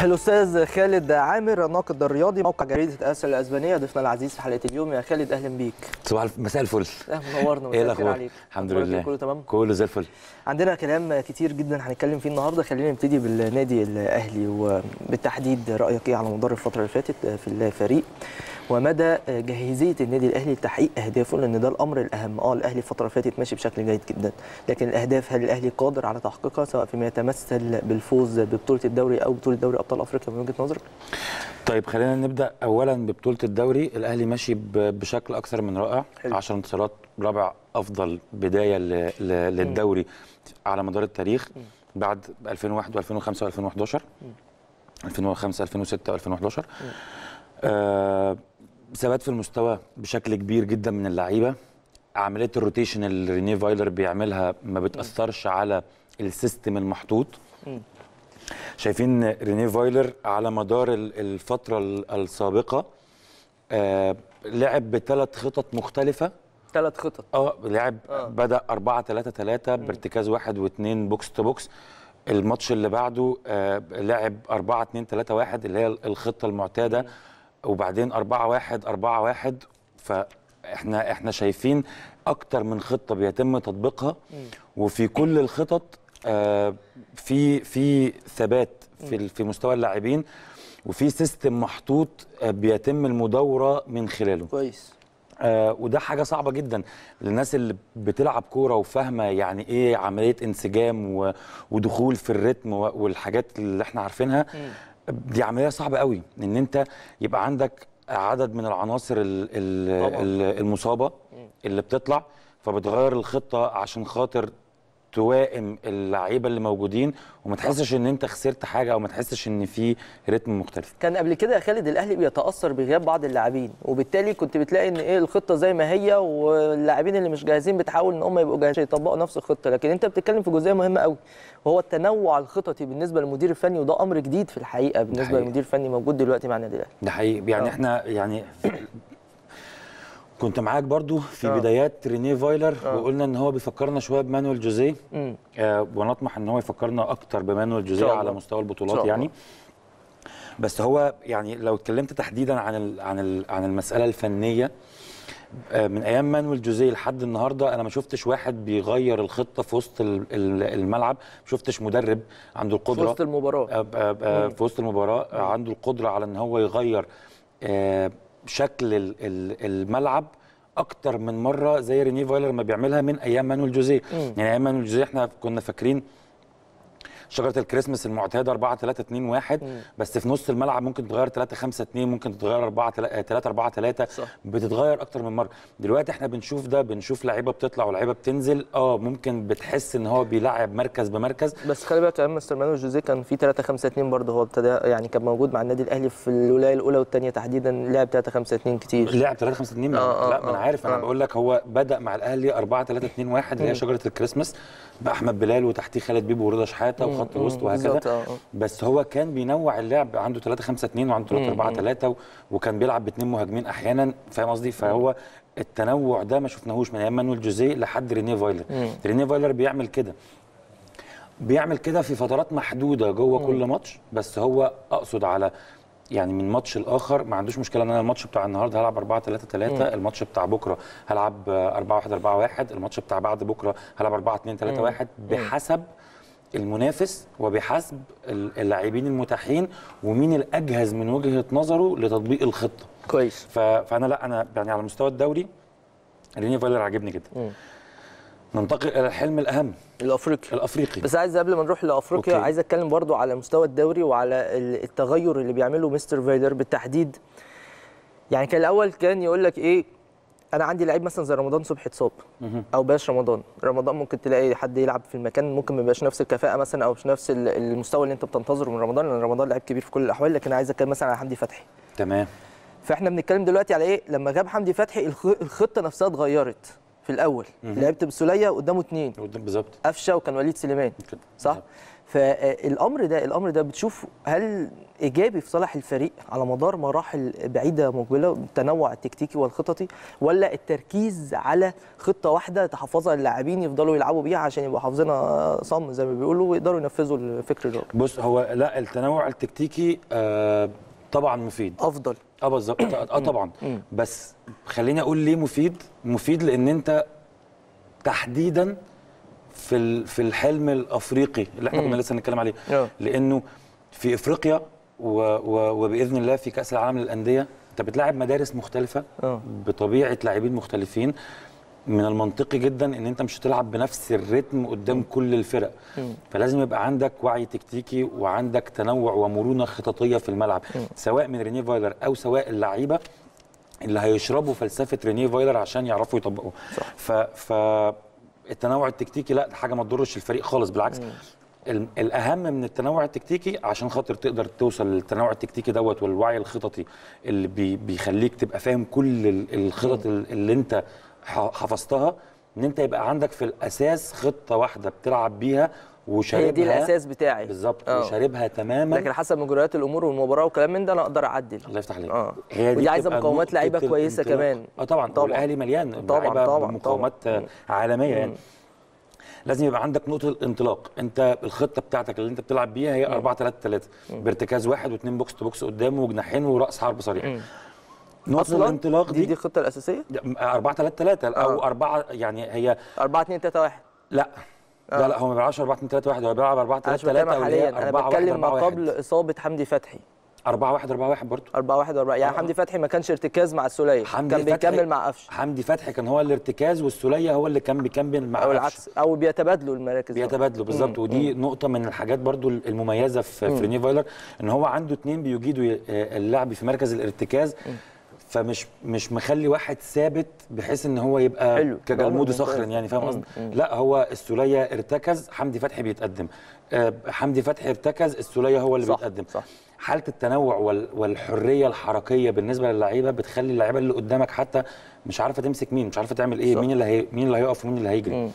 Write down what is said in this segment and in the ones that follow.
الاستاذ خالد عامر الناقد الرياضي موقع جريده اسل الاسبانيه ضيفنا العزيز في حلقه اليوم يا خالد اهلا بيك صباح الف... مساء الفل اه منورنا ايه مساء الخير الاخبار عليك الحمد أخبارك إيه؟ لله كله تمام كله زي الفل عندنا كلام كتير جدا هنتكلم فيه النهارده خلينا نبتدي بالنادي الاهلي وبالتحديد رايك ايه على مدار الفتره اللي فاتت في الفريق ومدى جاهزيه النادي الاهلي لتحقيق اهدافه لان ده الامر الاهم اه الاهلي الفتره اللي فاتت ماشي بشكل جيد جدا لكن الاهداف هل الاهلي قادر على تحقيقها سواء فيما يتمثل بالفوز ببطوله الدوري او بطوله دوري ابطال افريقيا من وجهه نظرك طيب خلينا نبدا اولا ببطوله الدوري الاهلي ماشي ب... بشكل اكثر من رائع حلو. 10 انتصارات رابع افضل بدايه ل... ل... للدوري على مدار التاريخ بعد 2001 و2005 و2011 2005 2006 و2011 آه ثبات في المستوى بشكل كبير جدا من اللعيبه عمليه الروتيشن اللي رينيه فايلر بيعملها ما بتاثرش على السيستم المحطوط مم. شايفين رينيه فايلر على مدار ال- الفتره ال- السابقه آه لعب بثلاث خطط مختلفه ثلاث خطط اه لعب آه. بدا 4 3 3 بارتكاز واحد واثنين بوكس تو بوكس الماتش اللي بعده آه لعب 4 2 3 1 اللي هي الخطه المعتاده وبعدين 4 1 4 1 فاحنا احنا شايفين اكتر من خطه بيتم تطبيقها وفي كل الخطط آه في في ثبات في ال- في مستوى اللاعبين وفي سيستم محطوط آه بيتم المداوره من خلاله كويس آه وده حاجه صعبه جدا للناس اللي بتلعب كوره وفاهمه يعني ايه عمليه انسجام و- ودخول في الريتم و- والحاجات اللي احنا عارفينها دي عمليه صعبه قوي ان انت يبقى عندك عدد من العناصر ال- ال- طبعاً. ال- المصابه اللي بتطلع فبتغير الخطه عشان خاطر توائم اللعيبه اللي موجودين وما تحسش ان انت خسرت حاجه او ما تحسش ان في رتم مختلف كان قبل كده يا خالد الاهلي بيتاثر بغياب بعض اللاعبين وبالتالي كنت بتلاقي ان ايه الخطه زي ما هي واللاعبين اللي مش جاهزين بتحاول ان هم يبقوا جاهزين يطبقوا نفس الخطه لكن انت بتتكلم في جزئيه مهمه قوي وهو التنوع الخططي بالنسبه للمدير الفني وده امر جديد في الحقيقه بالنسبه حقيقي. للمدير الفني موجود دلوقتي مع النادي الاهلي ده حقيقي يعني آه. احنا يعني كنت معاك برضو في آه. بدايات رينيه فايلر آه. وقلنا ان هو بيفكرنا شويه بمانويل جوزيه امم آه ونطمح ان هو يفكرنا اكتر بمانويل إن جوزيه شاء الله. على مستوى إن شاء البطولات الله. يعني بس هو يعني لو اتكلمت تحديدا عن ال عن ال عن المساله الفنيه آه، من ايام مانويل جوزيه لحد النهارده انا ما شفتش واحد بيغير الخطه في وسط ال- ال- الملعب ما شفتش مدرب عنده في القدره وسط المباراه آه، آه، آه، مم. في وسط المباراه آه، عنده القدره على ان هو يغير آه، شكل ال- ال- الملعب اكتر من مره زي ريني فايلر ما بيعملها من ايام مانويل جوزيه مم. يعني ايام مانويل جوزيه احنا كنا فاكرين شجره الكريسماس المعتاده 4 3 2 1 مم. بس في نص الملعب ممكن تتغير 3 5 2 ممكن تتغير 4 3 4 3 صح. بتتغير اكتر من مره دلوقتي احنا بنشوف ده بنشوف لعيبه بتطلع ولعيبه بتنزل اه ممكن بتحس ان هو بيلعب مركز بمركز بس خلي بالك ايام مستر مانويل جوزيه كان في 3 5 2 برضه هو ابتدى يعني كان موجود مع النادي الاهلي في الولايه الاولى والثانيه تحديدا لعب 3 5 2 كتير لعب 3 5 2 آه، آه، لا ما انا آه، عارف انا آه. بقول لك هو بدا مع الاهلي 4 3 2 1 اللي هي شجره الكريسماس باحمد بلال وتحتيه خالد بيبو ورضا شحاته وخط الوسط وهكذا بالظبط، آه، آه. بس هو كان بينوع اللعب عنده 3 5 2 وعنده 3 4 3 وكان بيلعب باثنين مهاجمين احيانا فاهم قصدي فهو التنوع ده ما شفناهوش من ايام مانويل جوزيه لحد رينيه فايلر مم. رينيه فايلر بيعمل كده بيعمل كده في فترات محدوده جوه كل ماتش بس هو اقصد على يعني من ماتش لاخر ما عندوش مشكله ان انا الماتش بتاع النهارده هلعب 4 3 3 الماتش بتاع بكره هلعب 4 1 4 1 الماتش بتاع بعد بكره هلعب 4 2 3 1 بحسب المنافس وبحسب ال- اللاعبين المتاحين ومين الاجهز من وجهه نظره لتطبيق الخطه كويس ف- فانا لا انا يعني على مستوى الدوري ريني فايلر عاجبني جدا مم. ننتقل الى الحلم الاهم الافريقي الافريقي بس عايز قبل ما نروح لافريقيا أوكي. عايز اتكلم برضو على مستوى الدوري وعلى ال- التغير اللي بيعمله مستر فايلر بالتحديد يعني كان الاول كان يقول لك ايه انا عندي لعيب مثلا زي رمضان صبحي اتصاب او باش رمضان رمضان ممكن تلاقي حد يلعب في المكان ممكن ما يبقاش نفس الكفاءه مثلا او مش نفس ال- المستوى اللي انت بتنتظره من رمضان لان رمضان لعيب كبير في كل الاحوال لكن عايز اتكلم مثلا على حمدي فتحي تمام فاحنا بنتكلم دلوقتي على ايه لما غاب حمدي فتحي الخ- الخطه نفسها اتغيرت في الاول لعبت بالسوليه قدامه اثنين قدام بالظبط قفشه وكان وليد سليمان كده. صح فالامر ده الامر ده بتشوف هل ايجابي في صالح الفريق على مدار مراحل بعيده مقبله التنوع التكتيكي والخططي ولا التركيز على خطه واحده تحفظها اللاعبين يفضلوا يلعبوا بيها عشان يبقوا حافظينها صم زي ما بيقولوا ويقدروا ينفذوا الفكر ده بص هو لا التنوع التكتيكي آه طبعا مفيد افضل اه بالظبط اه طبعا بس خليني اقول ليه مفيد مفيد لان انت تحديدا في ال- في الحلم الافريقي اللي احنا كنا لسه بنتكلم عليه آه. لانه في افريقيا و و وباذن الله في كاس العالم للانديه انت بتلاعب مدارس مختلفه آه. بطبيعه لاعبين مختلفين من المنطقي جدا ان انت مش هتلعب بنفس الريتم قدام كل الفرق فلازم يبقى عندك وعي تكتيكي وعندك تنوع ومرونه خططيه في الملعب سواء من رينيه فايلر او سواء اللعيبه اللي هيشربوا فلسفه رينيه فايلر عشان يعرفوا يطبقوها ف ف التنوع التكتيكي لا ده حاجه ما تضرش الفريق خالص بالعكس ال- الاهم من التنوع التكتيكي عشان خاطر تقدر توصل للتنوع التكتيكي دوت والوعي الخططي اللي بي بيخليك تبقى فاهم كل ال- الخطط ال- اللي انت ح- حفظتها ان انت يبقى عندك في الاساس خطه واحده بتلعب بيها وشاربها هي دي الاساس بتاعي بالظبط آه. وشاربها تماما لكن حسب مجريات الامور والمباراه وكلام من ده انا اقدر اعدل الله يفتح عليك اه هي ودي عايزه بتبقى مقومات نقطة لعيبه كويسه الانطلاق. كمان اه طبعا طبعاً. والاهلي مليان طبعاً، لعيبة طبعاً، بمقاومات طبعاً. عالميه يعني لازم يبقى عندك نقطه الانطلاق انت الخطه بتاعتك اللي انت بتلعب بيها هي 4 3 3 بارتكاز واحد واثنين بوكس تو بوكس قدامه وجناحين وراس حرب صريح نقطه اصلا الانطلاق دي دي, دي الخطه الاساسيه 4 3 3 او آه. 4 يعني هي 4 2 3 1 لا لا لا هو ما بيلعبش 4 2 3 1 هو بيلعب 4 انا 3 مش بتكلم 3 حاليا انا بتكلم ما قبل اصابه حمدي فتحي 4 1 4 1 برضه 4 1 4 يعني آه. حمدي فتحي ما كانش ارتكاز مع السوليه حمدي كان فتحي- بيكمل مع قفشه حمدي فتحي كان هو الارتكاز والسوليه هو اللي كان بيكمل مع او قفشة. العكس او بيتبادلوا المراكز دي. بيتبادلوا بالظبط ودي نقطه من الحاجات برضو المميزه في في رينيه فايلر ان هو عنده اتنين بيجيدوا ي- اللعب في مركز الارتكاز فمش مش مخلي واحد ثابت بحيث ان هو يبقى حلو. كجلمود ممتاز. صخر يعني فاهم قصدي لا هو السوليه ارتكز حمدي فتحي بيتقدم آه، حمدي فتحي ارتكز السوليه هو اللي صح، بيتقدم صح. حاله التنوع وال- والحريه الحركيه بالنسبه للعيبه بتخلي اللعيبه اللي قدامك حتى مش عارفه تمسك مين مش عارفه تعمل ايه صح. مين اللي هي مين اللي هيقف ومين اللي هيجري مم.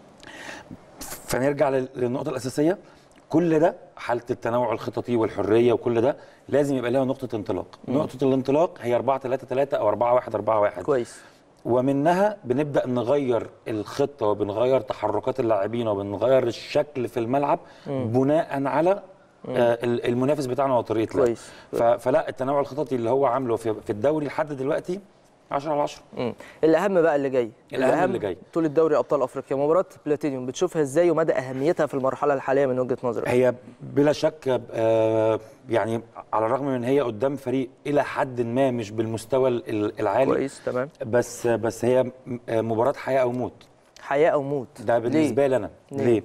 فنرجع لل- للنقطة الأساسية كل ده حالة التنوع الخططي والحرية وكل ده لازم يبقى لها نقطة انطلاق نقطة الانطلاق هي 4 3 3 أو 4 1 4 1 كويس ومنها بنبدأ نغير الخطة وبنغير تحركات اللاعبين وبنغير الشكل في الملعب بناء على آه، ال- المنافس بتاعنا وطريقة لعب كويس. ف- فلا التنوع الخططي اللي هو عامله في في الدوري لحد دلوقتي 10 على 10 مم. الاهم بقى اللي جاي الأهم اللي جاي. طول الدوري ابطال افريقيا مباراه بلاتينيوم بتشوفها ازاي ومدى اهميتها في المرحله الحاليه من وجهه نظرك هي بلا شك آه، يعني على الرغم من هي قدام فريق الى حد ما مش بالمستوى ال- العالي كويس تمام بس بس هي م- آه، مباراه حياه او موت حياه او موت ده بالنسبه لي انا ليه؟ ليه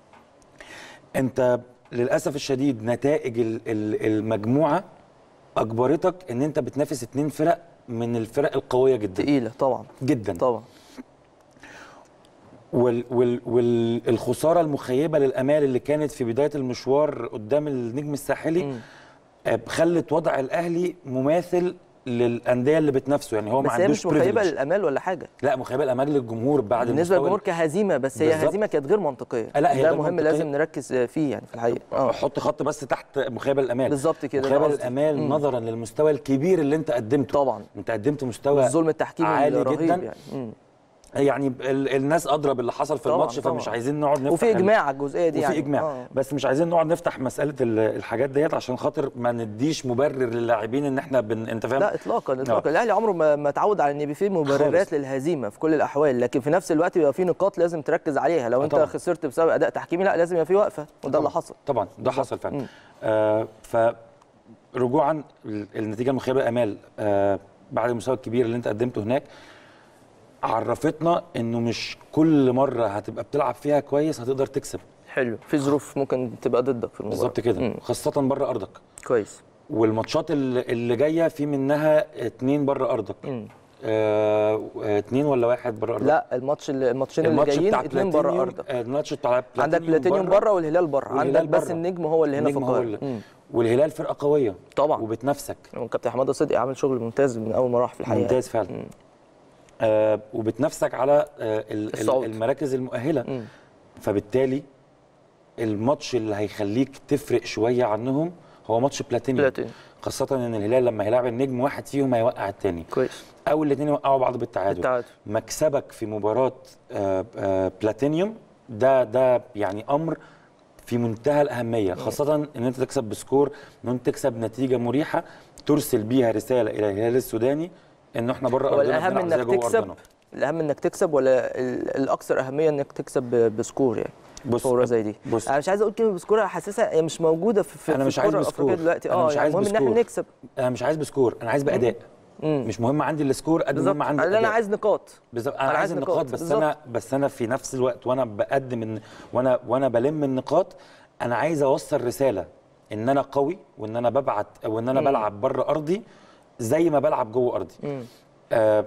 انت للاسف الشديد نتائج ال- ال- المجموعه اجبرتك ان انت بتنافس اتنين فرق من الفرق القويه جدا تقيله طبعا جدا طبعا وال وال والخساره المخيبه للامال اللي كانت في بدايه المشوار قدام النجم الساحلي آه، خلت وضع الاهلي مماثل للانديه اللي بتنافسه يعني هو ما بس هي عندوش مش مخيبه privilege. للامال ولا حاجه لا مخيبه الامال للجمهور بعد بالنسبه المستوى للجمهور كهزيمه بس هي بالظبط. هزيمه كانت غير منطقيه آه، لا، هي ده غير مهم منطقية. لازم نركز فيه يعني في الحقيقه اه حط خط بس تحت مخيبه الامال بالظبط كده، ده مخيبه قصدي. الامال مم. نظرا للمستوى الكبير اللي انت قدمته طبعا انت قدمت مستوى الظلم التحكيمي عالي الرهيب جدا يعني مم. يعني ال الناس ادرى باللي حصل في طبعاً، الماتش فمش طبعاً. عايزين نقعد نفتح وفي ال- اجماع على الجزئيه دي وفي يعني اجماع آه. بس مش عايزين نقعد نفتح مساله ال- الحاجات ديت عشان خاطر ما نديش مبرر للاعبين ان احنا بن... انت فاهم لا اطلاقا اطلاقا الاهلي عمره ما ما اتعود على ان يبقى فيه مبررات خالص. للهزيمه في كل الاحوال لكن في نفس الوقت بيبقى في نقاط لازم تركز عليها لو آه انت طبعاً. خسرت بسبب اداء تحكيمي لا لازم يبقى في وقفه وده اللي حصل طبعا ده حصل فعلا مم. آه فرجوعا ال- النتيجه المخيبه امال آه بعد المستوى الكبير اللي انت قدمته هناك عرفتنا انه مش كل مره هتبقى بتلعب فيها كويس هتقدر تكسب حلو في ظروف ممكن تبقى ضدك في المباراه بالظبط كده مم. خاصه بره ارضك كويس والماتشات اللي, اللي جايه في منها اتنين بره ارضك مم. آه اتنين ولا واحد بره ارضك لا الماتش اللي الماتشين اللي الماتش جايين بتاع اتنين بره بلاتينيوم ارضك آه، الماتش بتاع عندك بلاتينيوم بره والهلال بره والهلال عندك بس بره. النجم هو اللي هنا في النجم هو القاهره اللي- مم. والهلال فرقه قويه طبعا وبتنافسك كابتن حماده صدقي عامل شغل ممتاز من اول ما راح في الحقيقه ممتاز فعلا آه وبتنافسك على آه ال- الصعود. ال- المراكز المؤهله مم. فبالتالي الماتش اللي هيخليك تفرق شويه عنهم هو ماتش بلاتينيوم بلاتينيوم. خاصه ان الهلال لما هيلاعب النجم واحد فيهم هيوقع الثاني كويس او الاثنين يوقعوا بعض بالتعادل بالتعادل. مكسبك في مباراه آه، آه، بلاتينيوم ده ده يعني امر في منتهى الاهميه خاصه ان انت تكسب بسكور ان انت تكسب نتيجه مريحه ترسل بيها رساله الى الهلال السوداني ان احنا بره هو ارضنا الاهم بنلعب زي انك جوه تكسب ارضنا الاهم انك تكسب ولا ال- الاكثر اهميه انك تكسب ب- بسكور يعني بص فوره زي دي بص انا مش عايز اقول كلمه بسكور حاسسها هي مش موجوده في في أنا في مش عايز الكرة الأفريقية بسكور. دلوقتي أنا اه مش يعني عايز المهم ان احنا بسكور. نكسب انا مش عايز بسكور انا عايز باداء مم. مش مهم عندي السكور قد ما بالظبط مهم عندي اللي انا الأداء. عايز نقاط بالظبط انا, أنا عايز عايز النقاط نقاط، بس بالظبط. انا بس انا في نفس الوقت وانا بقدم إن وانا وانا بلم النقاط انا عايز اوصل رساله ان انا قوي وان انا ببعت وان انا بلعب بره ارضي زي ما بلعب جوه ارضي مم. آه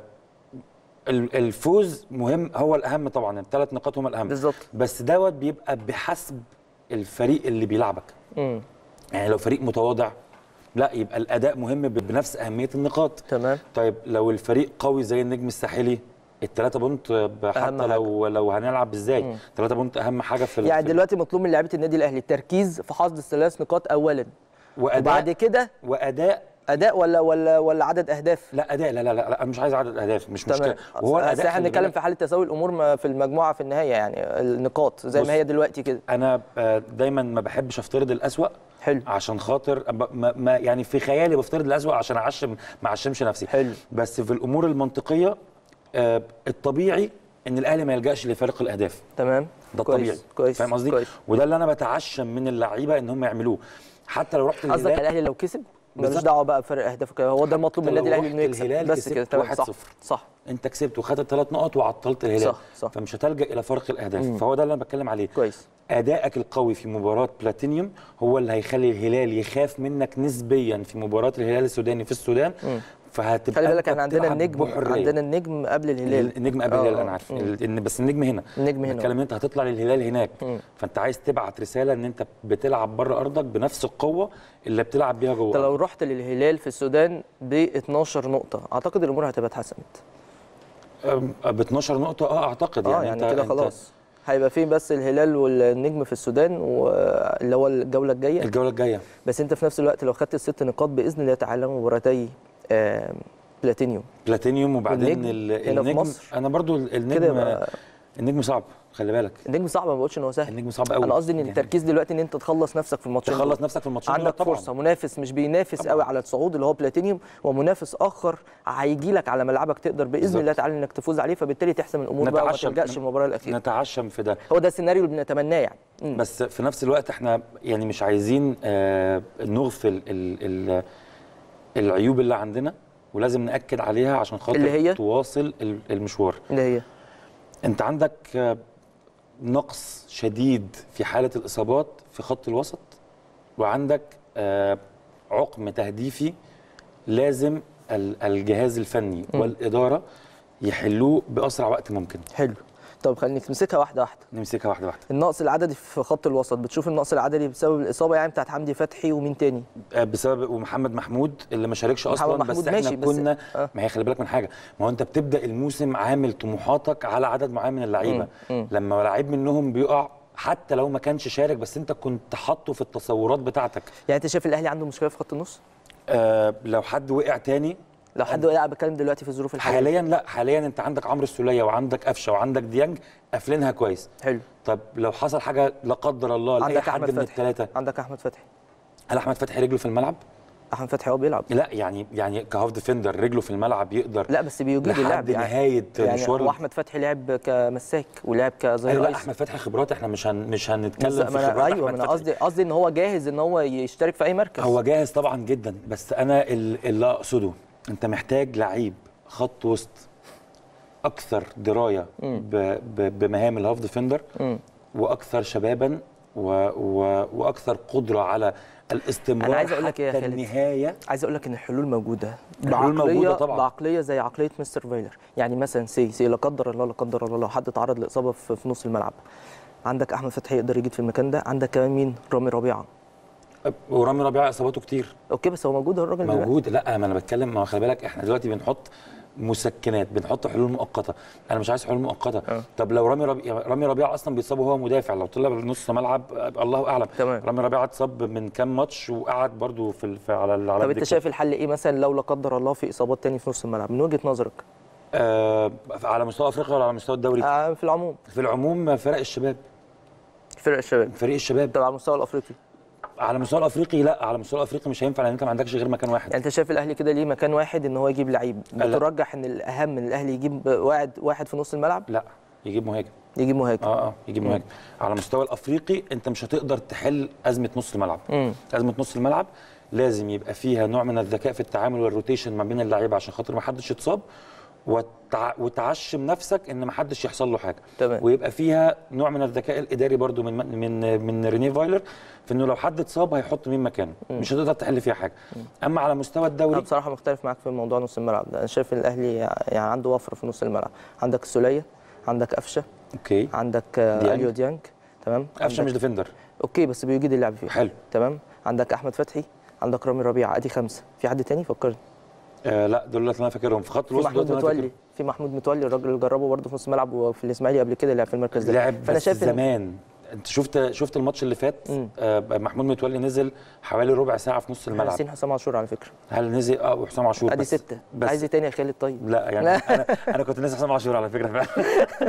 ال- الفوز مهم هو الاهم طبعا الثلاث نقاط هم الاهم بالظبط بس دوت بيبقى بحسب الفريق اللي بيلعبك مم. يعني لو فريق متواضع لا يبقى الاداء مهم ب- بنفس اهميه النقاط تمام طيب لو الفريق قوي زي النجم الساحلي الثلاثة بونت ب- حتى حاجة. لو لو هنلعب ازاي مم. ثلاثة بونت اهم حاجه في ال- يعني في- دلوقتي مطلوب من لعيبه النادي الاهلي التركيز في حصد الثلاث نقاط اولا واداء وبعد كده واداء اداء ولا ولا ولا عدد اهداف لا اداء لا لا لا, لا أنا مش عايز عدد اهداف مش تمام مشكله وهو أصل الاداء احنا خلي بنتكلم بالك، في حاله تساوي الامور ما في المجموعه في النهايه يعني النقاط زي بص. ما هي دلوقتي كده انا آه، دايما ما بحبش افترض الاسوأ حلو عشان خاطر أب- ما ما يعني في خيالي بفترض الاسوأ عشان اعشم ما اعشمش نفسي حلو. بس في الامور المنطقيه آه، الطبيعي ان الاهلي ما يلجاش لفارق الاهداف تمام ده كويس. الطبيعي كويس فاهم قصدي كويس وده اللي انا بتعشم من اللعيبه ان هم يعملوه حتى لو رحت قصدك الهلال الاهلي لو كسب ملوش بالظبط. دعوه بقى بفرق اهداف وكده هو ده المطلوب من حتى النادي لو الاهلي انه رحت يكسب الهلال بس كده كسبت تمام صح 1-0. صح انت كسبت وخدت الثلاث نقط وعطلت الهلال صح، صح. فمش هتلجا الى فرق الاهداف مم. فهو ده اللي انا بتكلم عليه كويس ادائك القوي في مباراه بلاتينيوم هو اللي هيخلي الهلال يخاف منك نسبيا في مباراه الهلال السوداني في السودان مم. فهتبقى خلي بالك أنت احنا عندنا بتلعب النجم بحرية. عندنا النجم قبل الهلال النجم قبل آه، الهلال آه. انا عارف مم. ال- بس النجم هنا النجم هنا بتكلم ان انت هتطلع للهلال هناك مم. فانت عايز تبعت رساله ان انت بتلعب بره ارضك بنفس القوه اللي بتلعب بيها جوه انت لو أرضك. رحت للهلال في السودان ب 12 نقطه اعتقد الامور هتبقى اتحسمت أم- ب 12 نقطه اه اعتقد اه يعني, يعني, انت كده انت خلاص هيبقى فيه بس الهلال والنجم في السودان واللي هو الجوله الجايه الجوله الجايه بس انت في نفس الوقت لو خدت الست نقاط باذن الله تعالى مباراتي آم، بلاتينيوم بلاتينيوم وبعدين والنجم ال- هنا في النجم مصر. انا برضو ال- كده النجم يبقى النجم صعب خلي بالك النجم صعب ما بقولش ان هو سهل النجم صعب قوي انا قصدي ان التركيز دلوقتي ان انت تخلص نفسك في الماتشين تخلص دول. نفسك في الماتشين عندك دول طبعا فرصه منافس مش بينافس طبعاً. قوي على الصعود اللي هو بلاتينيوم ومنافس اخر هيجي لك على ملعبك تقدر باذن بالظبط. الله تعالى انك تفوز عليه فبالتالي تحسم الامور بقى وما نتعشم- تلجاش المباراه الاخيره نتعشم في ده هو ده السيناريو اللي بنتمناه يعني مم. بس في نفس الوقت احنا يعني مش عايزين آه، نغفل ال ال العيوب اللي عندنا ولازم ناكد عليها عشان خاطر اللي هي؟ تواصل ال- المشوار اللي هي انت عندك آه، نقص شديد في حاله الاصابات في خط الوسط وعندك آه، عقم تهديفي لازم ال- الجهاز الفني م. والاداره يحلوه باسرع وقت ممكن حلو طب خلينا نمسكها واحده واحده نمسكها واحده واحده النقص العددي في خط الوسط بتشوف النقص العددي بسبب الاصابه يعني بتاعت حمدي فتحي ومين تاني آه، بسبب ومحمد محمود اللي ما شاركش محمد اصلا محمود بس احنا ماشي، بس- كنا آه. ما هي خلي بالك من حاجه ما هو انت بتبدا الموسم عامل طموحاتك على عدد معين من اللعيبه مم، مم. لما لعيب منهم بيقع حتى لو ما كانش شارك بس انت كنت حاطه في التصورات بتاعتك يعني انت شايف الاهلي عنده مشكله في خط النص آه لو حد وقع تاني لو حد وقع بتكلم دلوقتي في الظروف الحاليه حاليا لا حاليا انت عندك عمرو السوليه وعندك قفشه وعندك ديانج قافلينها كويس حلو طب لو حصل حاجه لا قدر الله لاي عندك حد احمد من فتحي الثلاثه عندك احمد فتحي هل احمد فتحي رجله في الملعب احمد فتحي هو بيلعب لا يعني يعني كهاف ديفندر رجله في الملعب يقدر لا بس بيجيد اللعب لحد يعني نهايه يعني مشوار هو احمد فتحي لعب كمساك ولعب كظهير ايوه لا ايسر احمد فتحي خبرات احنا مش هن مش بس هنتكلم في ما أنا خبرات ايوه ما احمد انا فتحي قصدي قصدي ان هو جاهز ان هو يشترك في اي مركز هو جاهز طبعا جدا بس انا ال- اللي اقصده انت محتاج لعيب خط وسط اكثر درايه ب ب بمهام الهاف ديفندر مم. واكثر شبابا و و واكثر قدره على الاستمرار أنا عايز أقول لك إيه يا حتى خالد؟ النهايه عايز اقول لك ان الحلول موجوده الحلول بعقليه موجودة طبعاً. بعقليه زي عقليه مستر فايلر يعني مثلا سي سي لا قدر الله لا قدر الله لو حد اتعرض لاصابه في, في نص الملعب عندك احمد فتحي يقدر يجيد في المكان ده عندك كمان مين رامي ربيعه ورامي ربيعه اصاباته كتير اوكي بس هو موجود هو الراجل دلوقتي. موجود لا ما انا بتكلم ما هو خلي بالك احنا دلوقتي بنحط مسكنات بنحط حلول مؤقته انا مش عايز حلول مؤقته آه. طب لو رامي ربيع رامي ربيع اصلا بيتصاب وهو مدافع لو طلع نص ملعب آه، الله اعلم تمام. رامي ربيع اتصاب من كام ماتش وقعد برضو في ال- في- على ال- على طب انت الدكة. شايف الحل ايه مثلا لو لا قدر الله في اصابات تاني في نص الملعب من وجهه نظرك آه على مستوى افريقيا ولا على مستوى الدوري آه في العموم في العموم فرق الشباب فرق الشباب فريق الشباب طب على المستوى الافريقي على المستوى الافريقي لا على المستوى الافريقي مش هينفع لان انت ما عندكش غير مكان واحد يعني انت شايف الاهلي كده ليه مكان واحد ان هو يجيب لعيب لا. بترجح ان الاهم ان الاهلي يجيب واحد واحد في نص الملعب لا يجيب مهاجم يجيب مهاجم اه اه يجيب مهاجم على المستوى الافريقي انت مش هتقدر تحل ازمه نص الملعب مم. ازمه نص الملعب لازم يبقى فيها نوع من الذكاء في التعامل والروتيشن ما بين اللعيبه عشان خاطر ما حدش يتصاب وتع... وتعشم نفسك ان ما حدش يحصل له حاجه تمام. ويبقى فيها نوع من الذكاء الاداري برضو من من من رينيه فايلر في انه لو حد اتصاب هيحط مين مكانه مش هتقدر تحل فيها حاجه اما على مستوى انا الدوري بصراحه مختلف معاك في موضوع نص الملعب ده انا شايف ان الاهلي يعني عنده وفره في نص الملعب عندك السوليه عندك قفشه اوكي عندك آه، ديانج. اليو ديانج تمام قفشه عندك- مش ديفندر اوكي بس بيجيد اللعب فيه حلو تمام عندك احمد فتحي عندك رامي ربيعه ادي خمسه في حد تاني فكرني آه لا دول اللي انا فاكرهم في خط في الوسط محمود دول اللي أنا متولي في محمود متولي الراجل اللي جربه برضه في نص الملعب وفي الاسماعيلي قبل كده لعب في المركز ده لعب فانا بس شايف إن- زمان انت شفت شفت الماتش اللي فات مم. آه محمود متولي نزل حوالي ربع ساعه في نص الملعب حسين حسام عاشور على فكره هل نزل اه وحسام عاشور ادي بس سته بس عايز ايه تاني يا خالد طيب لا يعني لا. انا انا كنت ناسي حسام عاشور على فكره فعلا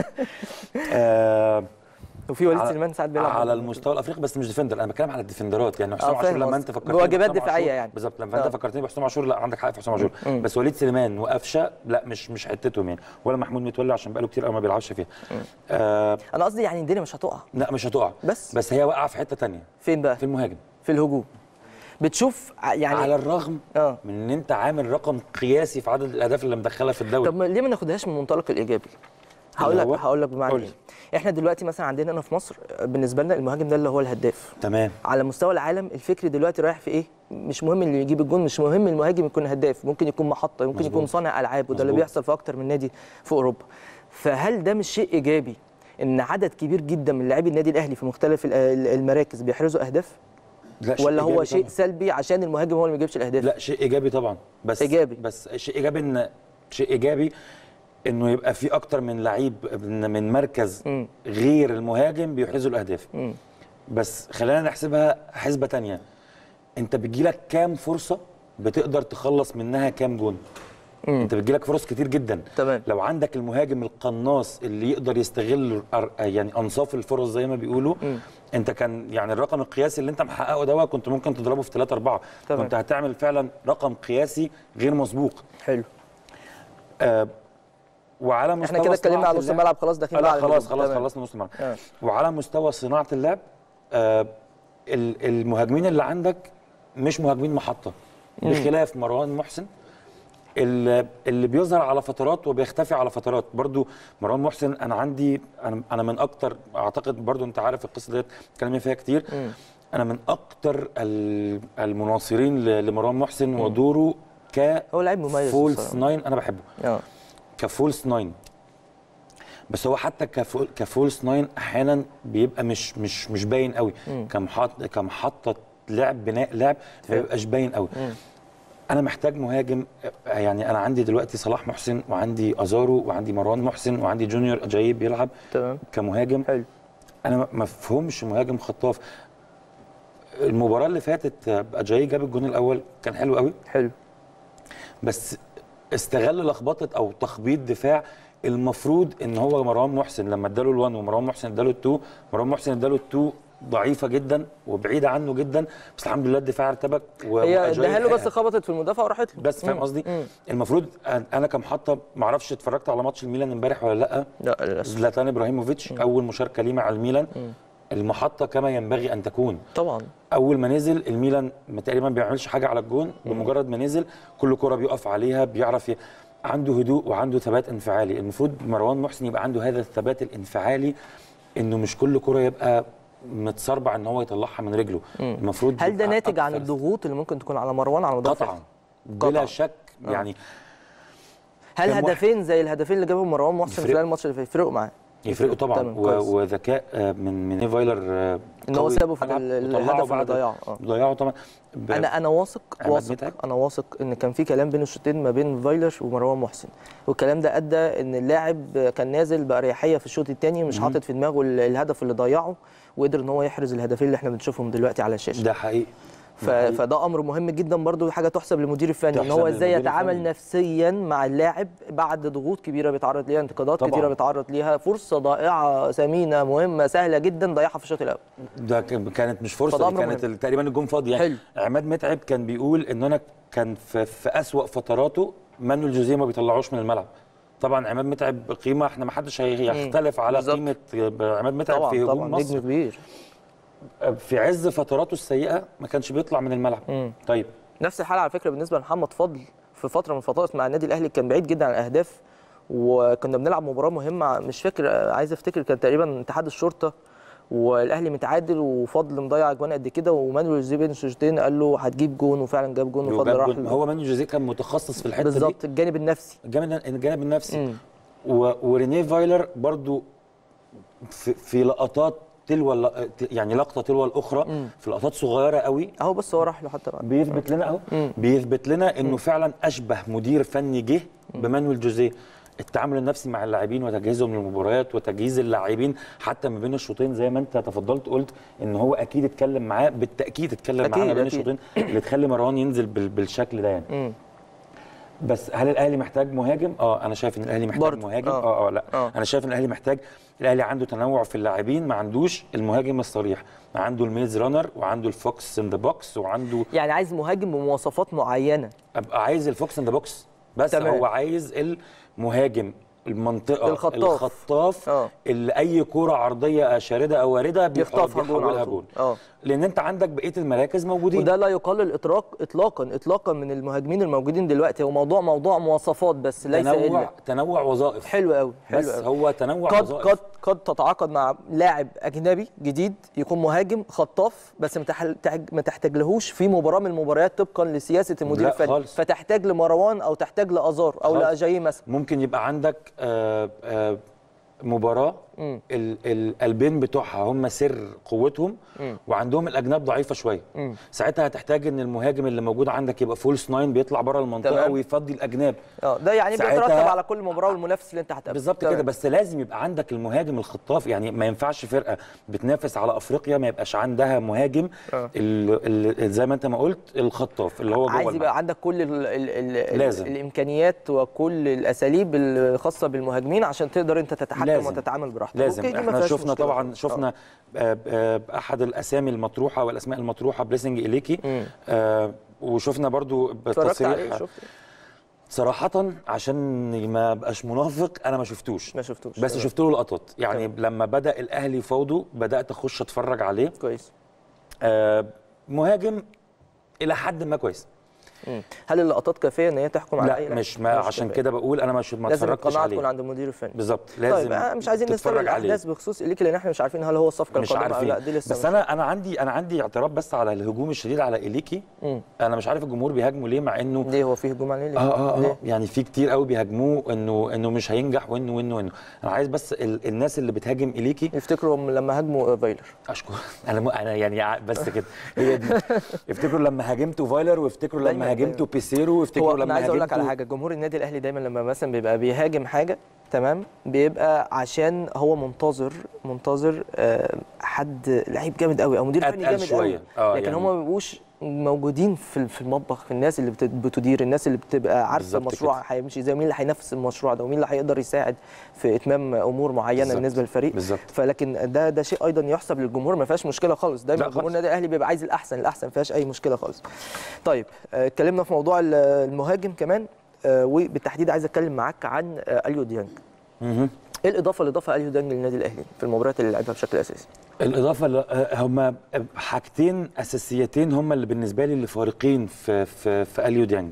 آه وفي وليد على- سليمان ساعات بيلعب على المستوى الافريقي بس مش ديفندر انا بتكلم على الديفندرات يعني حسام آه، عاشور فاهم لما قصدك. انت فكرتني بواجبات بحسام دفاعية عاشور- يعني. بالظبط لما انت آه. فكرتني بحسام عاشور لا عندك حق في حسام عاشور مم. بس وليد سليمان وقفشه لا مش مش حتتهم يعني ولا محمود متولي عشان بقاله كتير قوي ما بيلعبش فيها آه انا قصدي يعني الدنيا مش هتقع لا مش هتقع بس بس هي واقعه في حته تانية فين بقى في المهاجم في الهجوم بتشوف ع- يعني على الرغم اه من ان انت عامل رقم قياسي في عدد الاهداف اللي مدخلها في الدوري طب ما ليه ما ناخدهاش من المنطلق الايجابي هقول لك هو؟ هقول لك بمعنى قول ايه لي. احنا دلوقتي مثلا عندنا هنا في مصر بالنسبه لنا المهاجم ده اللي هو الهداف تمام على مستوى العالم الفكر دلوقتي رايح في ايه مش مهم اللي يجيب الجون مش مهم المهاجم يكون هداف ممكن يكون محطه ممكن مظبوط. يكون صانع العاب وده اللي مظبوط. بيحصل في اكتر من نادي في اوروبا فهل ده مش شيء ايجابي ان عدد كبير جدا من لاعبي النادي الاهلي في مختلف ال- ال- المراكز بيحرزوا اهداف لا ولا هو إيجابي شيء طبعاً. سلبي عشان المهاجم هو اللي ما بيجيبش الاهداف لا شيء ايجابي طبعا بس إيجابي. بس شيء ايجابي ان شيء ايجابي انه يبقى في اكتر من لعيب من من مركز مم. غير المهاجم بيحرزوا الاهداف مم. بس خلينا نحسبها حسبه تانية انت بتجيلك كام فرصه بتقدر تخلص منها كام جون مم. انت بتجيلك فرص كتير جدا تمام لو عندك المهاجم القناص اللي يقدر يستغل أر- يعني انصاف الفرص زي ما بيقولوا مم. انت كان يعني الرقم القياسي اللي انت محققه ده كنت ممكن تضربه في 3 4 تمام. كنت هتعمل فعلا رقم قياسي غير مسبوق حلو آه وعلى مستوى احنا كده اتكلمنا صناعة على نص اللعب- الملعب خلاص داخلين لا بقى على خلاص الهجوم. خلاص تمام. خلصنا نص الملعب آه. وعلى مستوى صناعه اللعب آه ال- المهاجمين اللي عندك مش مهاجمين محطه بخلاف مروان محسن اللي اللي بيظهر على فترات وبيختفي على فترات برضو مروان محسن انا عندي انا انا من اكتر اعتقد برضو انت عارف القصه ديت اتكلمنا فيها كتير مم. انا من اكتر ال- المناصرين ل- لمروان محسن ودوره ك هو لعيب مميز فولس بصراحة. ناين انا بحبه اه كفولس ناين بس هو حتى كفول كفولس ناين احيانا بيبقى مش مش مش باين قوي كمحط كمحطه لعب بناء لعب ما بيبقاش باين قوي انا محتاج مهاجم يعني انا عندي دلوقتي صلاح محسن وعندي ازارو وعندي مروان محسن وعندي جونيور اجاي بيلعب تمام كمهاجم حلو انا ما- ما فهمش مهاجم خطاف المباراه اللي فاتت اجاي جاب الجون الاول كان حلو قوي حلو بس استغل لخبطه او تخبيط دفاع المفروض ان هو مروان محسن لما اداله ال1 ومروان محسن اداله ال2 مروان محسن اداله ال2 ضعيفه جدا وبعيده عنه جدا بس الحمد لله الدفاع ارتبك و- هي وأجاي اداها له بس لحقها. خبطت في المدافع وراحت له بس فاهم مم. قصدي مم. المفروض أن- انا كمحطه ما اعرفش اتفرجت على ماتش الميلان امبارح ولا لا لا للاسف زلاتان ابراهيموفيتش اول مشاركه ليه مع الميلان المحطه كما ينبغي ان تكون طبعا اول ما نزل الميلان ما تقريبا ما بيعملش حاجه على الجون بمجرد ما نزل كل كره بيقف عليها بيعرف ي... عنده هدوء وعنده ثبات انفعالي المفروض مروان محسن يبقى عنده هذا الثبات الانفعالي انه مش كل كره يبقى متصربع ان هو يطلعها من رجله المفروض هل ده يبقى ناتج عن أكثر الضغوط اللي ممكن تكون على مروان على مدافع قطعا بلا قطعاً. شك يعني هل كم واحد؟ هدفين زي الهدفين اللي جابهم مروان محسن يفرقوا. خلال الماتش اللي فات يفرقوا معاه يفرقوا طبعا تمام، و... كويس. وذكاء آه، من من فايلر آه، ان هو قوي سابه في الملعب ال- وطلعه الهدف اللي بعد- ضيعه اه ضيعه طبعا ب- انا انا واثق عماد واثق متعب؟ انا واثق ان كان في كلام بين الشوطين ما بين فايلر ومروان محسن والكلام ده ادى ان اللاعب كان نازل باريحيه في الشوط الثاني مش حاطط في دماغه ال- الهدف اللي ضيعه وقدر ان هو يحرز الهدفين اللي احنا بنشوفهم دلوقتي على الشاشه ده حقيقي ف... فده امر مهم جدا برضو حاجه تحسب للمدير الفني ان تحسب هو ازاي للمدير يتعامل الفني. نفسيا مع اللاعب بعد ضغوط كبيره بيتعرض ليها انتقادات طبعاً. كتيره بيتعرض ليها فرصه ضائعه ثمينه مهمه سهله جدا ضيعها في الشوط الاول ده ك- كانت مش فده فرصه دي أمر كانت ال- تقريبا الجون فاضي يعني حلو. عماد متعب كان بيقول ان انا كان في, في اسوأ فتراته مانويل جوزيه ما بيطلعوش من الملعب طبعا عماد متعب قيمه احنا ما حدش هيختلف على بالظبط. قيمه عماد متعب طبعا في هجوم طبعا نجم مصر كبير في عز فتراته السيئه ما كانش بيطلع من الملعب مم. طيب نفس الحاله على فكره بالنسبه لمحمد فضل في فتره من الفترات مع النادي الاهلي كان بعيد جدا عن الاهداف وكنا بنلعب مباراه مهمه مش فاكر عايز افتكر كان تقريبا اتحاد الشرطه والاهلي متعادل وفضل مضيع اجوان قد كده ومانويل جوزيه بين الشوطين قال له هتجيب جون وفعلا جاب جون هو وفضل جاب راح جون- له. هو مانويل جوزيه كان متخصص في الحته دي بالظبط الجانب النفسي الجانب الجانب النفسي مم. و... ورينيه فايلر برضو في, في لقطات تلو الل- يعني لقطه تلو الاخرى مم. في لقطات صغيره قوي اهو بس هو راح له حتى بعد بيثبت لنا اهو مم. بيثبت لنا انه فعلا اشبه مدير فني جه بمانويل جوزيه التعامل النفسي مع اللاعبين وتجهيزهم للمباريات وتجهيز اللاعبين حتى ما بين الشوطين زي ما انت تفضلت قلت ان هو اكيد اتكلم معاه بالتاكيد اتكلم معاه ما أكيد، بين أكيد. الشوطين اللي تخلي مروان ينزل بال- بالشكل ده يعني مم. بس هل الاهلي محتاج مهاجم؟ اه انا شايف ان الاهلي محتاج برضه، مهاجم آه. اه اه لا آه. انا شايف ان الاهلي محتاج الاهلي عنده تنوع في اللاعبين ما عندوش المهاجم الصريح عنده الميز رانر وعنده الفوكس ان ذا بوكس وعنده يعني عايز مهاجم بمواصفات معينه ابقى عايز الفوكس ان ذا بوكس بس تمام. هو عايز المهاجم المنطقه الخطاف. الخطاف آه. اللي اي كوره عرضيه شارده او وارده بيخ- يخطفها جون بيحولها على طول. جون اه لان انت عندك بقيه المراكز موجودين وده لا يقلل اطلاق اطلاقا اطلاقا من المهاجمين الموجودين دلوقتي هو موضوع موضوع مواصفات بس ليس تنوع الا تنوع وظائف حلو قوي حلو بس قوي. هو تنوع قد وظائف قد قد تتعاقد مع لاعب اجنبي جديد يكون مهاجم خطاف بس ما تح- تحج- ما تحتاجلهوش في مباراه من المباريات طبقا لسياسه المدير لا الفني خالص. فتحتاج لمروان او تحتاج لازار او خالص. لاجاي مثلا ممكن يبقى عندك آه، آه، مباراه مم. ال- القلبين بتوعها هم سر قوتهم مم. وعندهم الاجناب ضعيفه شويه مم. ساعتها هتحتاج ان المهاجم اللي موجود عندك يبقى فولس ناين بيطلع بره المنطقه تمام. ويفضي الاجناب اه ده يعني ساعتها- بيترتب على كل مباراه والمنافس اللي انت هتقابله بالظبط تمام. كده بس لازم يبقى عندك المهاجم الخطاف يعني ما ينفعش فرقه بتنافس على افريقيا ما يبقاش عندها مهاجم آه. ال- ال- زي ما انت ما قلت الخطاف اللي هو جوه عايز الملعب. يبقى عندك كل ال ال ال لازم. الامكانيات وكل الاساليب الخاصه بالمهاجمين عشان تقدر انت تتحكم لازم. وتتعامل براحتك لازم أوكي، دي ما احنا فيهاش شفنا مشكلة طبعا خالص. شفنا آه، آه، احد الاسامي المطروحه والاسماء المطروحه بليسنج اليكي مم. آه، وشفنا برضو اتفرجت عليه بتصريح شفت صراحه عشان ما ابقاش منافق انا ما شفتوش ما شفتوش بس تمام. شفت له لقطات يعني تمام. لما بدا الاهلي فوضه بدات اخش اتفرج عليه كويس آه، مهاجم الى حد ما كويس مم. هل اللقطات كافيه ان هي تحكم على لا اي لاعب؟ مش ما عشان كافية. كده بقول انا مش ما لازم اتفرجتش القناعه تكون عليه عند المدير الفني بالظبط لازم طيب آه، مش عايزين نستبعد تتفرج عليه الاحداث بخصوص اليكي لان احنا مش عارفين هل هو الصفقه مش القادمه او عارفين لا دي لسه بس مش- انا انا عندي انا عندي اعتراض بس على الهجوم الشديد على اليكي مم. انا مش عارف الجمهور بيهاجمه ليه مع انه ليه هو فيه هجوم عليه ليه؟ اه اه ليه؟ اه يعني في كتير قوي بيهاجموه انه انه مش هينجح وانه وانه وانه انا عايز بس ال الناس اللي بتهاجم اليكي يفتكروا لما هاجموا فايلر اشكر انا م... انا يعني ع- بس كده هي دي افتكروا لما هاجمتوا فايلر وافتكروا دايماً- لما هاجمتوا دايماً. بيسيرو هو وافتكروا انا لما عايز اقول لك على هاجمتوا حاجه جمهور النادي الاهلي دايما لما مثلا بيبقى بيهاجم حاجه تمام بيبقى عشان هو منتظر منتظر آه، حد لعيب جامد قوي او مدير فني أتقل جامد شوية. قوي آه، لكن يعني- هم ما بيبقوش موجودين في في المطبخ في الناس اللي بت- بتدير الناس اللي بتبقى عارفه بالظبط المشروع هيمشي ازاي مين اللي هينفذ المشروع ده ومين اللي هيقدر يساعد في اتمام امور معينه بالظبط. بالنسبه للفريق بالظبط. فلكن ده ده شيء ايضا يحسب للجمهور ما فيهاش مشكله خالص دايما لا جمهور خالص. النادي الاهلي بيبقى عايز الاحسن الاحسن ما فيهاش اي مشكله خالص طيب آه، اتكلمنا في موضوع ال- المهاجم كمان آه، وبالتحديد عايز اتكلم معاك عن آه، اليو ديانج مهم. ايه الاضافه اللي ضافها اليو ديانج للنادي الاهلي في المباريات اللي لعبها بشكل اساسي الاضافه ل- آه، هما حاجتين اساسيتين هما اللي بالنسبه لي اللي فارقين في في في اليو ديانج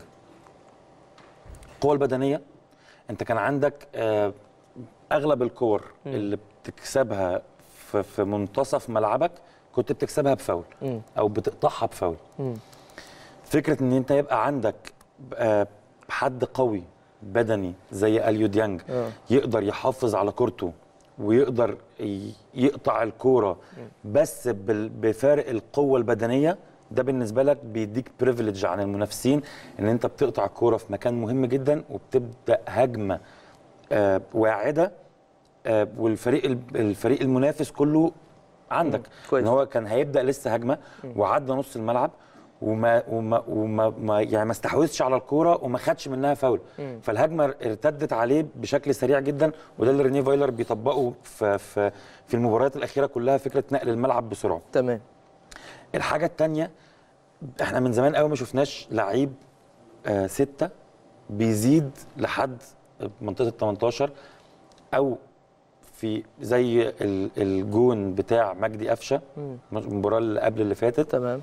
القوه البدنيه انت كان عندك آه، اغلب الكور اللي بتكسبها في في منتصف ملعبك كنت بتكسبها بفاول مم. او بتقطعها بفاول مم. فكره ان انت يبقى عندك آه، حد قوي بدني زي اليو ديانج آه. يقدر يحافظ على كورته ويقدر ي- يقطع الكوره بس بال- بفارق القوه البدنيه ده بالنسبه لك بيديك بريفليج عن المنافسين ان انت بتقطع الكوره في مكان مهم جدا وبتبدا هجمه آه، واعده آه، والفريق ال- الفريق المنافس كله عندك كويس. ان هو كان هيبدا لسه هجمه وعدى نص الملعب وما وما وما ما يعني ما استحوذش على الكوره وما خدش منها فاول فالهجمه ارتدت عليه بشكل سريع جدا وده اللي رينيه فايلر بيطبقه في في في المباريات الاخيره كلها فكره نقل الملعب بسرعه تمام الحاجه الثانيه احنا من زمان قوي ما شفناش لعيب آه ستة بيزيد لحد منطقه ال 18 او في زي ال- الجون بتاع مجدي قفشه المباراه اللي قبل اللي فاتت تمام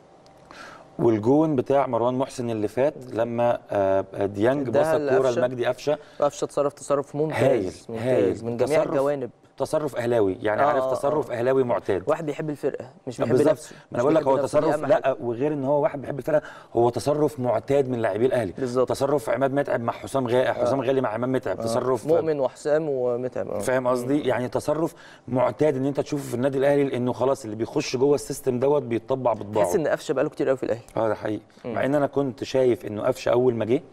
والجون بتاع مروان محسن اللي فات لما آه، آه، ديانج بص اداها الكوره لقفشة. لمجدي قفشه قفشه تصرف تصرف ممتاز هايل ممتاز هايل من جميع تصرف- الجوانب تصرف اهلاوي يعني آه، عارف آه، تصرف آه. اهلاوي معتاد واحد بيحب الفرقه مش بيحب بالظبط نفسه ما مش انا بقول لك بيحب هو نفسه، دي تصرف أهم حاجة. لا وغير ان هو واحد بيحب الفرقه هو تصرف معتاد من لاعبي الاهلي بالظبط. تصرف عماد متعب مع حسام غالي حسام غالي مع عماد متعب تصرف مؤمن وحسام ومتعب آه. فاهم قصدي يعني تصرف معتاد ان انت تشوفه في النادي الاهلي لانه خلاص اللي بيخش جوه السيستم دوت بيتطبع بطباعه تحس ان قفشه بقاله كتير قوي في الاهلي اه ده حقيقي مع ان انا كنت شايف انه قفشه اول ما جه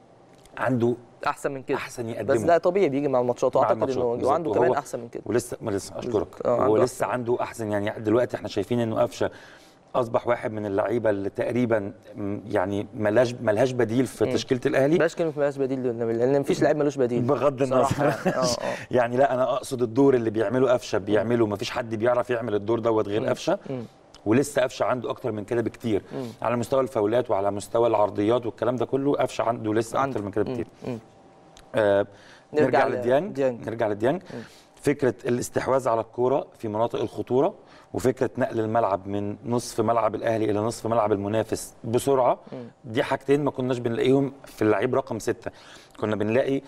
عنده احسن من كده أحسن يقدمه. بس ده طبيعي بيجي مع الماتشات مع واعتقد الماتشات انه بالظبط. عنده وهو- كمان احسن من كده ولسه ما لسه اشكرك آه، هو عنده لسه عنده احسن يعني دلوقتي احنا شايفين انه قفشه اصبح واحد من اللعيبه اللي تقريبا م- يعني ملهاش ملهاش بديل في تشكيله الاهلي بلاش كلمه ملهاش بديل للنبي لان مفيش لعيب ملوش بديل بغض صراحة النظر يعني. آه، آه. يعني لا انا اقصد الدور اللي بيعمله قفشه بيعمله ما فيش حد بيعرف يعمل الدور دوت غير قفشه ولسه قفشه عنده اكتر من كده بكتير على مستوى الفاولات وعلى مستوى العرضيات والكلام ده كله قفشه عنده لسه عنده. اكتر من كده بكتير مم. آه نرجع نرجع ل- لديانج ديانج. نرجع لديانج فكره الاستحواذ على الكوره في مناطق الخطوره وفكره نقل الملعب من نصف ملعب الاهلي الى نصف ملعب المنافس بسرعه دي حاجتين ما كناش بنلاقيهم في اللعيب رقم ستة كنا بنلاقي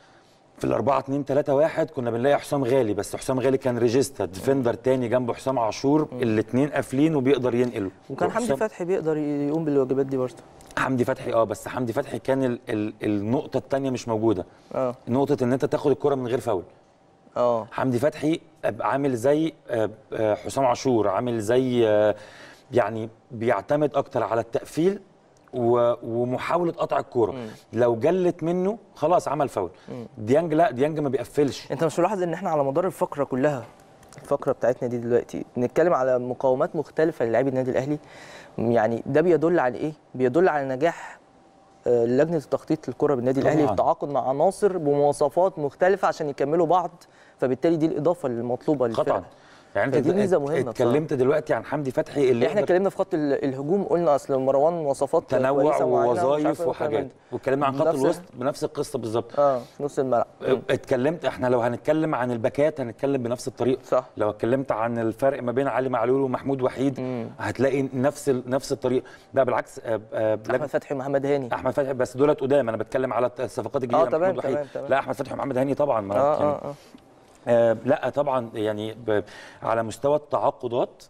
في الأربعة اتنين تلاتة واحد كنا بنلاقي حسام غالي بس حسام غالي كان ريجيستا ديفندر تاني جنبه حسام عاشور الاتنين قافلين وبيقدر ينقله وكان حمدي وحسام- فتحي بيقدر يقوم بالواجبات دي برضه حمدي فتحي اه بس حمدي فتحي كان ال ال النقطة التانية مش موجودة اه نقطة ان انت تاخد الكرة من غير فاول اه حمدي فتحي عامل زي آه، آه، حسام عاشور عامل زي آه، يعني بيعتمد اكتر على التقفيل و- ومحاوله قطع الكوره لو جلت منه خلاص عمل فاول ديانج لا ديانج ما بيقفلش انت مش ملاحظ ان احنا على مدار الفقره كلها الفقره بتاعتنا دي دلوقتي بنتكلم على مقاومات مختلفه للاعبي النادي الاهلي يعني ده بيدل على ايه بيدل على نجاح آه، لجنه التخطيط للكره بالنادي الاهلي في طبعاً. التعاقد مع عناصر بمواصفات مختلفه عشان يكملوا بعض فبالتالي دي الاضافه المطلوبه للفرقه قطعا يعني فدي انت ميزة مهمة اتكلمت دلوقتي عن حمدي فتحي اللي احنا يقدر اتكلمنا في خط ال- الهجوم قلنا اصل مروان مواصفات تنوع كويسة معينة ومش عارف ووظائف ايه والكلام وحاجات ده. واتكلمنا عن خط نفس- الوسط بنفس القصه بالظبط اه في نص الملعب مم. اتكلمت احنا لو هنتكلم عن الباكات هنتكلم بنفس الطريقه صح. لو اتكلمت عن الفرق ما بين علي معلول ومحمود وحيد مم. هتلاقي نفس ال- نفس الطريقه لا بالعكس آه، آه، لج- احمد فتحي ومحمد هاني احمد فتحي بس دولت قدام انا بتكلم على الصفقات الجديده آه، تمام، محمود وحيد تمام، تمام. لا احمد فتحي ومحمد هاني طبعا ما اه يعني اه اه آه لا طبعا يعني ب... على مستوى التعاقدات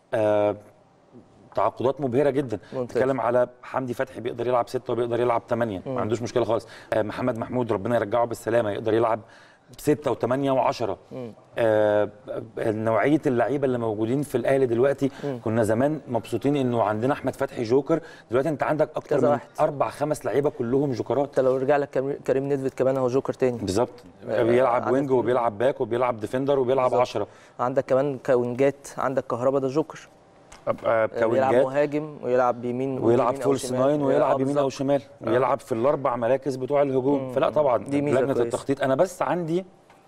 آه تعاقدات مبهره جدا ممتاز. بتتكلم على حمدي فتحي بيقدر يلعب ستة وبيقدر يلعب ثمانية ما عندوش مشكله خالص آه محمد محمود ربنا يرجعه بالسلامه يقدر يلعب ستة وثمانية وعشرة آه نوعية اللعيبة اللي موجودين في الأهلي دلوقتي كنا زمان مبسوطين إنه عندنا أحمد فتحي جوكر دلوقتي أنت عندك أكتر كذا من واحد. أربع خمس لعيبة كلهم جوكرات انت لو رجع لك كريم- كريم نيدفيد كمان هو جوكر تاني بالظبط آه، بيلعب عدد وينج كبير. وبيلعب باك وبيلعب ديفندر وبيلعب بالظبط. عشرة عندك كمان كوينجات عندك كهربا ده جوكر آه، بيلعب كوينجات مهاجم ويلعب بيمين ويلعب يمين أو فولس شمال. ناين آه، ويلعب يمين او بالظبط. شمال ويلعب في الاربع مراكز بتوع الهجوم فلا طبعا دي ميزة لجنه كويسة. التخطيط انا بس عندي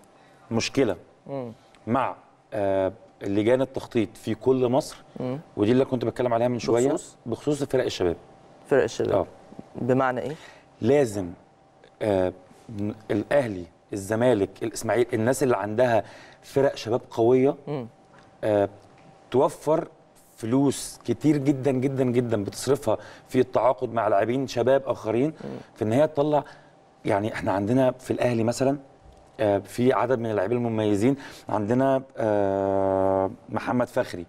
مشكله مم. مع آه، لجان التخطيط في كل مصر مم. ودي اللي كنت بتكلم عليها من شويه بخصوص؟ بخصوص فرق الشباب فرق الشباب اه بمعنى ايه؟ لازم آه ن- الاهلي الزمالك الاسماعيلي الناس اللي عندها فرق شباب قويه مم. آه توفر فلوس كتير جدا جدا جدا بتصرفها في التعاقد مع لاعبين شباب اخرين في ان هي تطلع يعني احنا عندنا في الاهلي مثلا آه، في عدد من اللاعبين المميزين عندنا آه، محمد فخري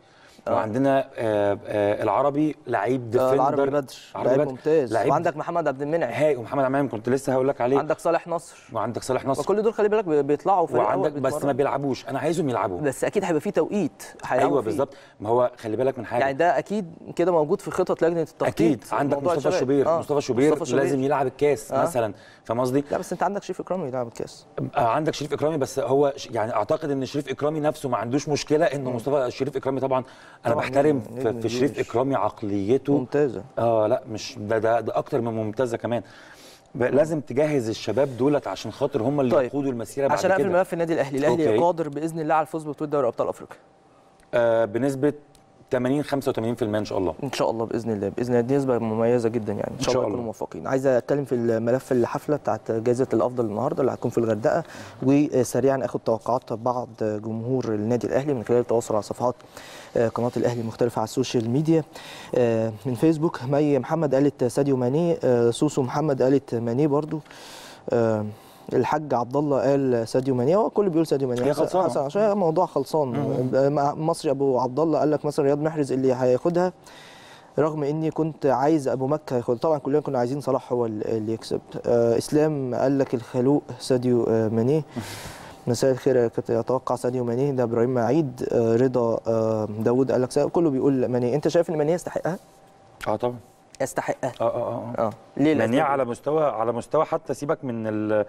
آه. وعندنا آه آه العربي لعيب آه، ديفندر العربي بدر عربي لعيب بدر. ممتاز لعيب وعندك محمد عبد المنعم هاي ومحمد عمام كنت لسه هقول لك عليه عندك صالح نصر وعندك صالح نصر وكل دول خلي بالك بي- بيطلعوا في وعندك الأول بس ما بيتمرنوا. بيلعبوش انا عايزهم يلعبوا بس اكيد هيبقى في توقيت هيلعبوا ايوه فيه. بالظبط ما هو خلي بالك من حاجه يعني ده اكيد كده موجود في خطط لجنه التخطيط اكيد عندك موضوع مصطفى الشباب. شوبير آه، مصطفى شوبير مصطفى شوبير. لازم يلعب الكاس آه. مثلا فاهم قصدي لا بس انت عندك شريف اكرامي يلعب الكاس آه، عندك شريف اكرامي بس هو ش- يعني اعتقد ان شريف اكرامي نفسه ما عندوش مشكله انه مصطفى شريف اكرامي طبعا انا طبعاً بحترم نجم- في, نجم في شريف كبير. اكرامي عقليته ممتازه اه لا مش ده ده, ده اكتر من ممتازه كمان ب- لازم تجهز الشباب دولت عشان خاطر هم اللي طيب. يقودوا المسيره بعد عشان اقفل كده ملف النادي الاهلي الاهلي أوكي. قادر باذن الله على الفوز ببطوله دوري ابطال افريقيا آه بنسبه 80 85% ان شاء الله ان شاء الله باذن الله باذن الله دي نسبه مميزه جدا يعني ان شاء, شاء الله الله. نكونوا موفقين عايز اتكلم في الملف الحفله بتاعت جائزه الافضل النهارده اللي هتكون في الغردقه وسريعا اخد توقعات بعض جمهور النادي الاهلي من خلال التواصل على صفحات آه، قناه الاهلي المختلفه على السوشيال ميديا آه، من فيسبوك مي محمد قالت ساديو ماني آه، سوسو محمد قالت ماني برضو آه، الحاج عبد الله قال ساديو ماني هو الكل بيقول ساديو ماني هي حسن- خلصانة. حسن عشان الموضوع خلصان آه، مع- مصري ابو عبد الله قال لك مثلا رياض محرز اللي هياخدها رغم اني كنت عايز ابو مكه ياخد طبعا كلنا كنا عايزين صلاح هو اللي يكسب آه اسلام قال لك الخلوق ساديو آه ماني مساء الخير كنت اتوقع ساديو ماني ده ابراهيم معيد آه رضا آه داوود قال لك سا- كله بيقول ماني انت شايف ان ماني يستحقها اه طبعا يستحقها اه اه اه اه ليه يعني الأسباب؟ على مستوى على مستوى حتى سيبك من ال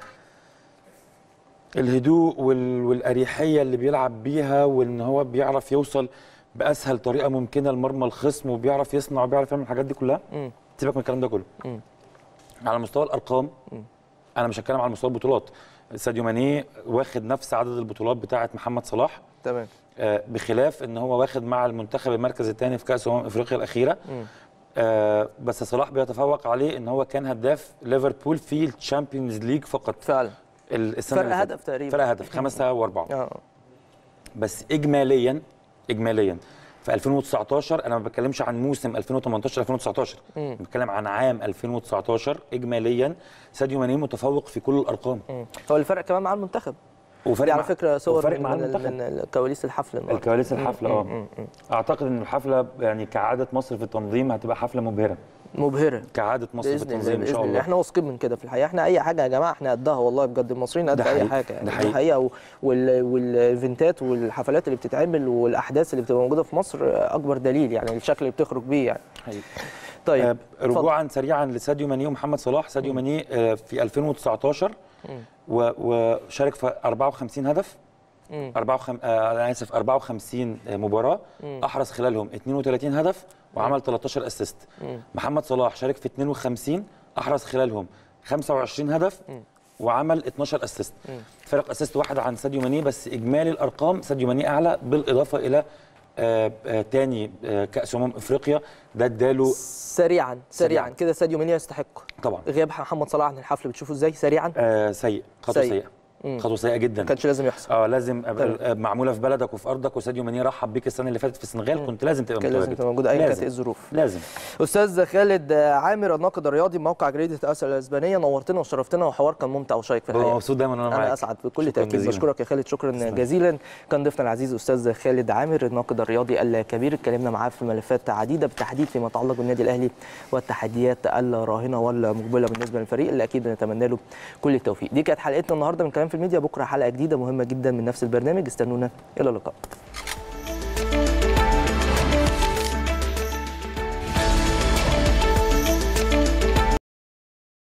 الهدوء وال... والاريحيه اللي بيلعب بيها وان هو بيعرف يوصل باسهل طريقه ممكنه لمرمى الخصم وبيعرف يصنع وبيعرف يعمل الحاجات دي كلها مم. سيبك من الكلام ده كله مم. على مستوى الارقام انا مش هتكلم على مستوى البطولات ساديو ماني واخد نفس عدد البطولات بتاعه محمد صلاح تمام آه، بخلاف ان هو واخد مع المنتخب المركز الثاني في كاس امم افريقيا الاخيره مم. آه، بس صلاح بيتفوق عليه ان هو كان هداف ليفربول في الشامبيونز ليج فقط فعلا ال- السنه فرق اللي فاتت. هدف تقريبا. فرق هدف خمسه واربعه اه بس اجماليا اجماليا في 2019 انا ما بتكلمش عن موسم 2018 2019 مم. بتكلم عن عام 2019 اجماليا ساديو ماني متفوق في كل الارقام مم. هو اللي فرق كمان مع المنتخب وفرق دي على مع- فكره صور وفرق من, مع من, المنتخب من كواليس الحفله النهارده الكواليس الحفله مم. اه مم. مم. اعتقد ان الحفله يعني كعاده مصر في التنظيم هتبقى حفله مبهره مبهره كعاده مصر في باذن الله التنظيم ان باذن شاء الله الله احنا واثقين من كده في الحقيقه احنا اي حاجه يا جماعه احنا قدها والله بجد المصريين قد ده اي حقيقي، حاجه يعني ده دي حقيقي. حقيقه و- وال- والايفنتات والحفلات اللي بتتعمل والاحداث اللي بتبقى موجوده في مصر اكبر دليل يعني الشكل اللي بتخرج بيه يعني حقيقي. طيب آه، رجوعا سريعا لساديو ماني ومحمد صلاح ساديو ماني آه، في 2019 و- وشارك في 54 هدف مم. 54 آه، انا اسف 54 مباراه احرز خلالهم 32 هدف وعمل 13 اسيست محمد صلاح شارك في 52 احرز خلالهم 25 هدف وعمل 12 اسيست فرق اسيست واحد عن ساديو ماني بس اجمالي الارقام ساديو ماني اعلى بالاضافه الى آه، آه، تاني آه، كاس امم افريقيا ده اداله سريعا سريعا سريعاً. كده ساديو ماني يستحق طبعا غياب محمد صلاح عن الحفل بتشوفه ازاي سريعا آه، سيء خطوه سيء. سيئه مم. خطوه سيئه جدا ما كانش لازم يحصل اه لازم أبقى- تمام. آه، معموله في بلدك وفي ارضك وساديو ماني رحب بيك السنه اللي فاتت في السنغال كنت لازم تبقى كان لازم متواجد تبقى موجود ايا كانت لازم. ايه الظروف لازم استاذ خالد عامر الناقد الرياضي بموقع جريده اسيا الاسبانيه نورتنا وشرفتنا وحوار كان ممتع وشيق في ببقى الحقيقه مبسوط دايما وانا معاك انا اسعد بكل شكراً تاكيد جزيلاً. بشكرك يا خالد شكرا جزيلا كان ضيفنا العزيز استاذ خالد عامر الناقد الرياضي الكبير اتكلمنا معاه في ملفات عديده بالتحديد فيما يتعلق بالنادي الاهلي والتحديات الراهنه والمقبله بالنسبه للفريق اللي اكيد بنتمنى له كل التوفيق دي كانت حلقتنا النهارده من كلام في الميديا بكره حلقه جديده مهمه جدا من نفس البرنامج استنونا الى اللقاء